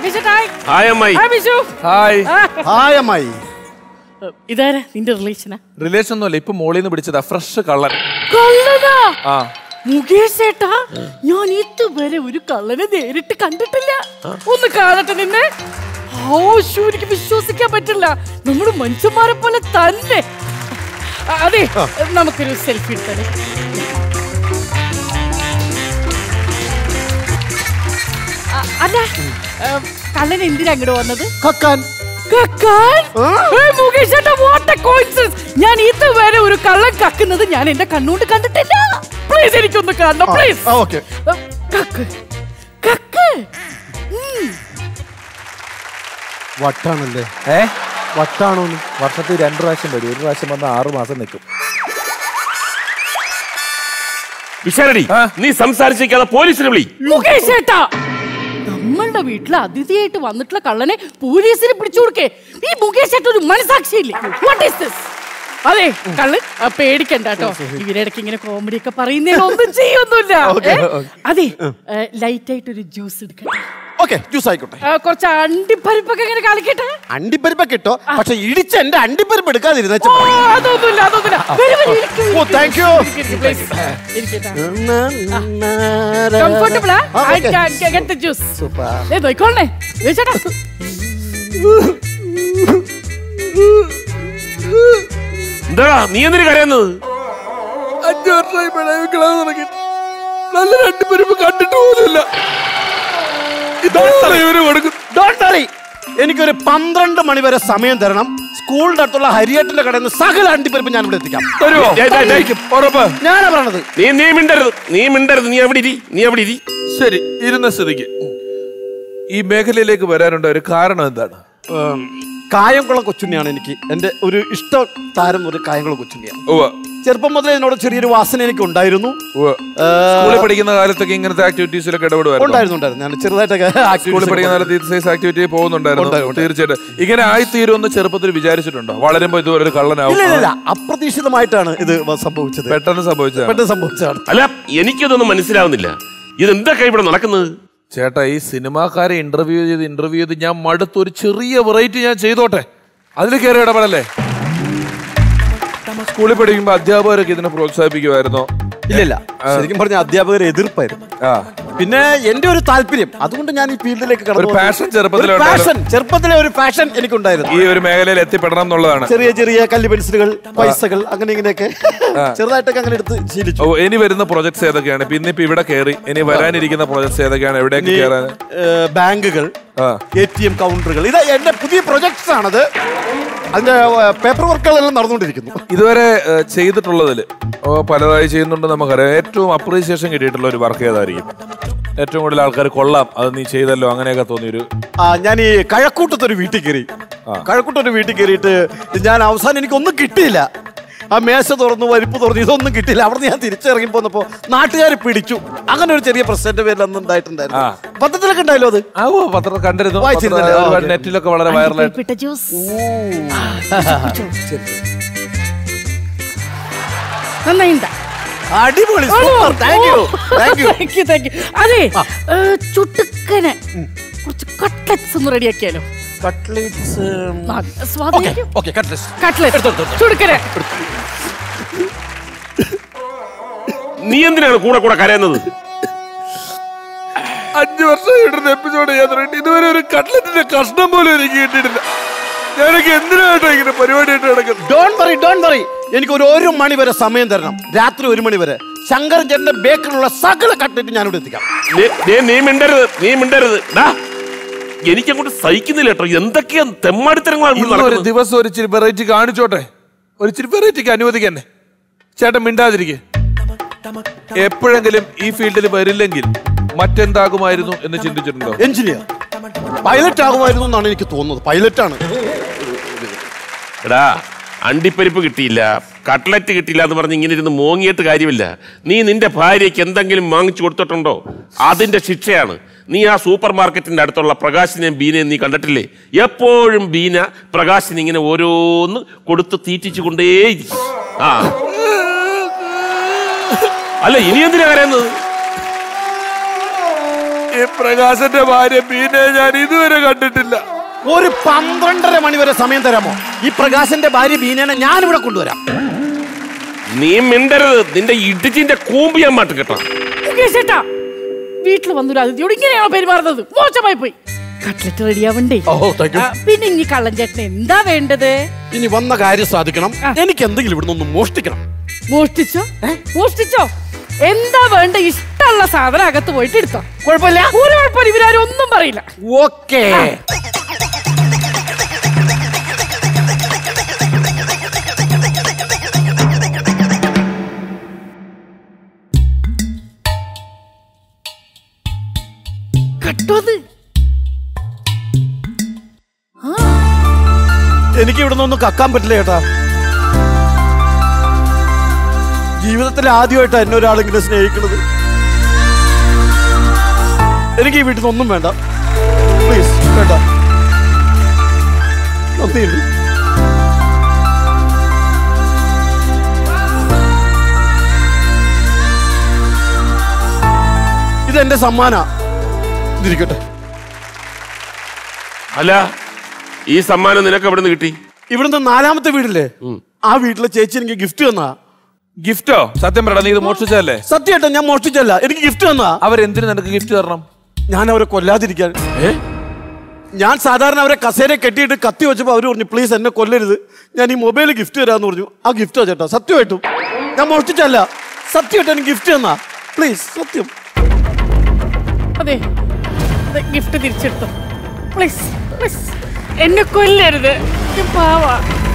Mukesh hi hi അമ്മായി hi Vishu hi hi അമ്മായി ഇതാരാ നിന്റെ റിലേഷനാ റിലേഷൻ ഒന്നുമല്ല ഇപ്പൊ മോളിൽ നിന്ന് പിടിച്ചതാ ഫ്രഷ് കള്ളൻ കള്ളനാ ആ മുകേഷ് ഏട്ടാ ഞാൻ ഇതുവരെ ഒരു കള്ളനെ നേരിട്ട് കണ്ടിട്ടില്ല ഒന്ന് കാണട്ടെ നിന്നെ ഓ ശ്ശോ, എനിക്ക് വിശ്വസിക്കാൻ പറ്റില്ല നമ്മുടെ മനുഷ്യന്മാരെ പോലെ തന്നെ ആ, അതെ നമുക്കൊരു സെൽഫി എടുത്തേ അല്ല ഏ, കള്ളൻ എന്തിനാ അങ്ങോട്ട് വന്നത് കക്കാൻ കക്കാൻ ഏയ് മുകേഷ് ഏട്ടാ, what a coincidence. ഞാൻ ഇതുവരെ ഒരു കള്ളൻ കക്കുന്നത് ഞാൻ എന്റെ കണ്ണുകൊണ്ട് കണ്ടിട്ടില്ല പ്ലീസ് എനിക്കൊന്ന് കാണണം പ്ലീസ് ആ ഓക്കെ കക്ക് കക്ക് ഉം. വട്ടാണല്ലേ ഏ വട്ടാണോ വർഷത്തിൽ രണ്ടു പ്രാവശ്യം വരും ഒരു പ്രാവശ്യം വന്ന ആറു മാസം നിൽക്കും വിശാലടി ആ. നീ സംസാരിച്ചിരിക്കാതെ പോലീസിനെ വിളി മുകേഷ് ഏട്ടാ നമ്മളുടെ വീട്ടിൽ അതിഥിയായിട്ട് വന്നിട്ടുള്ള കള്ളനെ പോലീസിന് പിടിച്ചു കൊടുക്കേ ഈ മുകേഷ് ഏട്ട ഒരു മനസാക്ഷിയില്ലേ വാട്ട് ഈസ് ദിസ് അതെ കള്ളൻ ആ, പേടിക്കണ്ട കേട്ടോ ഇവരിടയ്ക്ക് ഇങ്ങനെ കോമഡി ഒക്കെ പറയുന്നതിന് ഒന്നും ചെയ്യൊന്നുമില്ല Okay, ഏ? okay. അതെ ലൈറ്റ് ആയിട്ട് ഒരു ജ്യൂസ് എടുക്കട്ടെ ഓക്കെ ജ്യൂസ് ആയിക്കോട്ടെ ആ, കുറച്ച് അണ്ടിപ്പരിപ്പൊക്കെ ഇങ്ങനെ കളിക്കട്ടെ അണ്ടിപ്പരിപ്പൊക്കെ ഇട്ടോ പക്ഷെ ഇടിച്ച് എന്റെ അണ്ടിപ്പരിപ്പ് എടുക്കാതിരുന്ന ഓ, അതൊന്നുമില്ല അതൊന്നുമില്ല വരൂ, വരൂ, ഇരിക്കൂ, ഓ, ഇരിക്കൂ. thank you. ഇരിക്കൂ, please. ഇരിക്കട്ടെ. Comfortable ആ? ആ, I okay. can get the juice. Super. ദേ, നോക്കിക്കോളണേ. ദേ, ചേട്ടാ. എന്താ നീ എന്തിനു കരയുന്നത് അഞ്ചു വർഷമായി പിഴവിക്കളാൻ തുടങ്ങി നല്ല രണ്ടുപേരും കണ്ടിട്ട് പോലുമില്ല ഇതാണ് ഇവര് കൊടുക്കും Don't worry. എനിക്കൊരു പന്ത്രണ്ട് മണി വരെ സമയം തരണം സ്കൂളിന്റെ അടുത്തുള്ള ഹരിയേട്ടന്റെ കടയിൽ നിന്ന് സകല അണ്ടിപ്പരിപ്പ് ഞാൻ ഇവിടെ എത്തിക്കാം തരുമോ ദേ, ദേ, ദേ. ഉറപ്പ് ഞാനാ പറയണത് നീ നീ മിണ്ടരുത് നീ മിണ്ടരുത് നീ എവിടെ ഇരി നീ എവിടെ ഇരി ശരി ഇരുന്ന സ്ഥിതിക്ക് ഈ മേഖലയിലേക്ക് വരാനുണ്ട ഒരു കാരണം എന്താണ് ഉം, കായംകുളം കൊച്ചുണ്ണിയാണ് എനിക്ക് എന്റെ ഒരു ഇഷ്ട താരം ഒരു കായംകുളം കൊച്ചുണ്ണിയാണ് ഉവ്വ് ചെറുപ്പം മുതലേ എന്നോട് ചെറിയൊരു വാസന എനിക്ക് ഉണ്ടായിരുന്നു ഉവ്വ് സ്കൂളിൽ പഠിക്കുന്ന കാലത്തൊക്കെ ഇങ്ങനത്തെ ആക്ടിവിറ്റീസിലൊക്കെ ഇടപെടുവായിരുന്നു ഉണ്ടായിരുന്നു ഉണ്ടായിരുന്നു ഞാൻ ചെറുതായിട്ടൊക്കെ സ്കൂളിൽ activities പഠിക്കുന്ന ഒക്കെ കാലത്ത് എക്സസൈസ് ആക്ടിവിറ്റി പോകുന്നുണ്ടായിരുന്നു ഉണ്ടായിരുന്നു. തീർച്ചയായിട്ടും ഇങ്ങനെ ആയിത്തീരുമെന്ന് ചെറുപ്പത്തിൽ വിചാരിച്ചിട്ടുണ്ടോ വളരുമ്പോ ഇതുപോലെ ഒരു കള്ളനാവും ഇല്ല ഇല്ല, ഇല്ല അപ്രതീക്ഷിതമായിട്ടാണ് ഇത് സംഭവിച്ചത് പെട്ടെന്ന് സംഭവിച്ചതാണ് പെട്ടെന്ന് സംഭവിച്ചതാണ് അല്ല എനിക്കിതൊന്നും മനസ്സിലാവുന്നില്ല ഇതെന്തൊക്കെ ഇവിടെ നടക്കുന്നത് ചേട്ടാ ഈ സിനിമാക്കാരെ ഇന്റർവ്യൂ ചെയ്ത് ഇന്റർവ്യൂ ചെയ്ത് ഞാൻ മടുത്ത് ഒരു ചെറിയ വെറൈറ്റി ഞാൻ ചെയ്തോട്ടെ അതിൽ കയറി ഇടപെടല്ലേ സ്കൂളിൽ പഠിക്കുമ്പോ അധ്യാപകരൊക്കെ ഇതിനെ പ്രോത്സാഹിപ്പിക്കുമായിരുന്നോ ഇല്ല ഇല്ല ശരിക്കും പറഞ്ഞ അധ്യാപകർ എതിർപ്പായിരുന്നു ആ പിന്നെ എന്റെ ഒരു താല്പര്യം അതുകൊണ്ട് ഞാൻ ഈ ഫീൽഡിലേക്ക് കടന്നു ഒരു വന്നു. passion ചെറുപ്പത്തിലേ ഒരു passion, ചെറുപ്പത്തിലെ ഒരു പാഷൻ എനിക്കുണ്ടായിരുന്നു ഈ ഒരു മേഖലയിൽ എത്തിപ്പെടണം എന്നുള്ളതാണ് ചെറിയ ചെറിയ കല്ല് പെൻസിലുകൾ പൈസകൾ അങ്ങനെ ഇങ്ങനെയൊക്കെ ചെറുതായിട്ടൊക്കെ അങ്ങനെ എടുത്ത് ശീലിച്ചു ഓ ഇനി വരുന്ന പ്രൊജക്ട്സ് ഏതൊക്കെയാണ് ഇപ്പൊ ഇന്നിപ്പോ ഇവിടെ കയറി ഇനി വരാനിരിക്കുന്ന പ്രൊജക്ട്സ് ഏതൊക്കെയാണ് എവിടേക്ക് ഇനി, കയറാൻ ഏഹ്, ബാങ്കുകൾ ആ. എ ടി എം കൗണ്ടറുകൾ ഇത് എന്റെ പുതിയ പ്രൊജക്ട്സ് ആണത് അതിന്റെ പേപ്പർ വർക്കുകളെല്ലാം നടന്നുകൊണ്ടിരിക്കുന്നു ഇതുവരെ ഏഹ്, ചെയ്തിട്ടുള്ളതിൽ ഓ പലതായി ചെയ്യുന്നുണ്ട് നമുക്കറിയാം ഏറ്റവും അപ്രീസിയേഷൻ കിട്ടിയിട്ടുള്ള ഒരു വർക്ക് ഏതായിരിക്കും ഏറ്റവും കൂടുതൽ ആൾക്കാർ കൊള്ളാം അത് നീ ചെയ്തല്ലോ അങ്ങനെയൊക്കെ തോന്നിയൊരു ആ ഞാൻ ഈ കഴക്കൂട്ടത്തൊരു വീട്ടിൽ കയറി കഴക്കൂട്ടൊരു വീട്ടിൽ കയറിയിട്ട് ഞാൻ അവസാനം എനിക്കൊന്നും കിട്ടിയില്ല ആ മേശ തുറന്നു വരിപ്പ് തുറന്നു ഇതൊന്നും കിട്ടിയില്ല അവിടെ ഞാൻ തിരിച്ചിറങ്ങി പോന്നപ്പോ നാട്ടുകാർ പിടിച്ചു അങ്ങനെ ഒരു ചെറിയ പ്രശ്നത്തിന്റെ പേരിൽ അന്ന് ഉണ്ടായിട്ടുണ്ടായിരുന്നു പത്രത്തിലൊക്കെ ഉണ്ടായല്ലോ അത് ആ ഓ പത്രം കണ്ടിരുന്നു വായിച്ചിരുന്നല്ലേ? പത്രം ആ, ഒരുപാട് ഓക്കേ. നെറ്റിലൊക്കെ വളരെ വൈറലായിട്ട് അണ്ടിപ്പരിപ്പിട്ട ജ്യൂസ് നന്നായിണ്ടാ അടിപൊളി super thank you thank you Thank you, thank you. അതെ ഏ, ചുട്ടുക്കന് കുറച്ച് കട്ട്ലറ്റ്സ് ഒന്ന് റെഡിയാക്കിയാലോ കട്ട്ലേറ്റ്സ് ആ, സ്വാദിക്കും ഓക്കെ കട്ട്ലേറ്റ്സ് കട്ട്ലറ്റ് ചുടുക്കന് നീ എന്തിനാണ് കൂടെ കൂടെ കരയുന്നത് അഞ്ചു വർഷം ഇടുന്ന എപ്പിസോഡ് ഞാൻ തുടങ്ങി ഇതുവരെ ഒരു കട്ട്ലറ്റിന്റെ കഷ്ണം പോലും എനിക്ക് കിട്ടിയിട്ടില്ല ഞാനൊക്കെ എന്തിനായിട്ടോ ഇങ്ങനെ പരിപാടിയായിട്ട് നടക്കുന്നത് ഡോൺ വറി ഡോൺ വറി എനിക്ക് ഒരു ഒരു മണി വരെ സമയം തരണം രാത്രി ഒരു മണി വരെ ശങ്കരൻ ചേട്ടന്റെ ബേക്കറിലുള്ള സകല കട്ട്ലേറ്റ് ഞാനിവിടെ എത്തിക്കാം നീ- നീ- നീ മിണ്ടരുത് നീ മിണ്ടരുത് ഡാ എനിക്കങ്ങോട്ട് സഹിക്കുന്നില്ല കേട്ടോ എന്തൊക്കെയാ തെമ്മാടിത്തരങ്ങളാണ് ഇവിടെ ഇന്ന് ഒരു നടക്കുന്നത് ദിവസം ഒരു ഇച്ചിരി വെറൈറ്റി കാണിച്ചോട്ടെ ഒരു ഇച്ചിരി വെറൈറ്റിക്ക് അനുവദിക്കന്നെ ചേട്ടൻ മിണ്ടാതിരിക്കെ എപ്പോഴെങ്കിലും ഈ ഫീൽഡിൽ വരില്ലെങ്കിൽ മറ്റെന്താകുമായിരുന്നു എന്ന് ചിന്തിച്ചിട്ടുണ്ടോ എഞ്ചിനീയർ പൈലറ്റ് ആകുമായിരുന്നു എന്നാണ് എനിക്ക് തോന്നുന്നത് പൈലറ്റ് ആണ് എടാ അണ്ടിപ്പരിപ്പ് കിട്ടിയില്ല കട്ട്ലറ്റ് കിട്ടിയില്ല എന്ന് പറഞ്ഞ് ഇങ്ങനെ ഇരുന്ന് മോങ്ങിയിട്ട് കാര്യമില്ല നീ നിന്റെ ഭാര്യയ്ക്ക് എന്തെങ്കിലും വാങ്ങിച്ചു കൊടുത്തിട്ടുണ്ടോ അതിന്റെ ശിക്ഷയാണ് നീ ആ സൂപ്പർ മാർക്കറ്റിന്റെ അടുത്തുള്ള പ്രകാശിനെയും ബീനയും നീ കണ്ടിട്ടില്ലേ എപ്പോഴും ബീന പ്രകാശിന് ഇങ്ങനെ ഓരോന്ന് കൊടുത്ത് തീറ്റിച്ചു കൊണ്ടേയിരിക്കും ആ അല്ല ഇനി എന്തിനാ കരയുന്നത് ഈ പ്രകാശന്റെ ഭാര്യ ബീനെ ഞാൻ ഇതുവരെ കണ്ടിട്ടില്ല ഒരു പന്ത്രണ്ടര മണി വരെ സമയം തരാമോ ഈ പ്രകാശന്റെ ഭാര്യ ബീനേനെ ഞാനിവിടെ കൊണ്ടുവരാം നീ മിണ്ടരുത് നിന്റെ ഇടിച്ചിന്റെ കൂമ്പ് ഞാൻ മാറ്റി കേട്ടോ മുകേഷ് ചേട്ടാ വീട്ടിൽ വന്നൊരു അതിഥിയോട് ഇങ്ങനെയാണോ പെരുമാറുന്നത് മോശമായി പോയി കട്ട്ലറ്റ് റെഡിയാവണ്ടേ ഓ, thank you. ആ, പിന്നെ ഇനി കള്ളൻ ചേട്ടന് എന്താ വേണ്ടത് ഇനി വന്ന കാര്യം സാധിക്കണം ആ. എനിക്ക് എന്തെങ്കിലും ഇവിടുന്ന് ഒന്ന് മോഷ്ടിക്കണം മോഷ്ടിച്ചോ മോഷ്ടിച്ചോ എന്താ വേണ്ട ഇഷ്ടമുള്ള സാധനം അകത്ത് പോയിട്ട് എടുത്തോ കുഴപ്പമില്ല ഒരു കുഴപ്പമില്ല ഇവരാരും ഒന്നും പറയില്ല ഓക്കേ കട്ടോത് എനിക്ക് ഇവിടുന്ന് ഒന്നും കക്കാൻ പറ്റില്ല ചേട്ടാ ജീവിതത്തിൽ ആദ്യമായിട്ടാണ് എന്നെ ഒരാളെങ്കിലും സ്നേഹിക്കുന്നത് എനിക്ക് ഈ വീട്ടിൽ നിന്ന് ഒന്നും വേണ്ട പ്ലീസ് വേണ്ട നന്ദിയുണ്ട് ഇതെന്റെ സമ്മാന ഇതിരിക്കട്ടെ അല്ല ഈ സമ്മാനം നിനക്ക് എവിടെ നിന്ന് കിട്ടി ഇവിടുന്ന് നാലാമത്തെ വീടില്ലേ ആ വീട്ടിലെ ചേച്ചി എനിക്ക് ഗിഫ്റ്റ് തന്നാ ഗിഫ്റ്റോ സത്യം പറയടാ നീ ഇത് മോഷ്ടിച്ചതല്ലേ സത്യമായിട്ട് ഞാൻ മോഷ്ടിച്ചല്ല എനിക്ക് ഗിഫ്റ്റ് തന്നാ അവരെന്തിനു നിനക്ക് ഗിഫ്റ്റ് തരണം ഞാൻ അവരെ കൊല്ലാതിരിക്കാൻ ഞാൻ സാധാരണ അവരെ കസേര കെട്ടിയിട്ട് കത്തി വെച്ചപ്പോൾ അവർ പറഞ്ഞു പ്ലീസ് എന്നെ കൊല്ലരുത് ഞാൻ ഈ മൊബൈൽ ഗിഫ്റ്റ് തരാന്ന് പറഞ്ഞു ആ ഗിഫ്റ്റാ ചേട്ടാ സത്യമായിട്ടും ഞാൻ മോഷ്ടിച്ചല്ല സത്യമായിട്ട് എനിക്ക് ഗിഫ്റ്റ് തന്നാ പ്ലീസ് സത്യം അതെ ഗിഫ്റ്റ് തിരിച്ചെടുത്തോ പ്ലീസ് പ്ലീസ് എന്നെ കൊല്ലരുത് ഞാൻ പാവാ